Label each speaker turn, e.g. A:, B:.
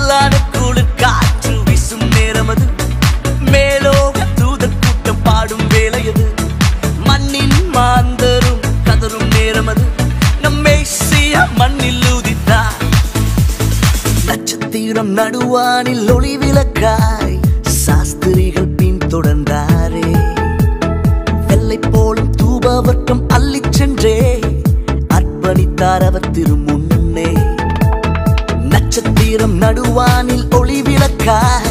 A: சில்லான குளிர் காற்று வீசும் நேரம் அது மேலோக தூதர் கூட்டம் பாடும் வேலையது மண்ணின் மாந்தரும் கதரும் நேரம் அது நம் மேசியா மண்ணில் உதித்தார் நட்சத்திரம் நடுவானில் ஒளி விளக்காய் சாஸ்திரிகள் பின் தொடர்ந்தாரே வெள்ளை போலும் தூபவர்க்கம் அள்ளிச் சென்றே அர்ப்பணித்தார் அவர் திருமுன்னே நட்சத்திரம் நடுவானில் ஒளி விளக்காய்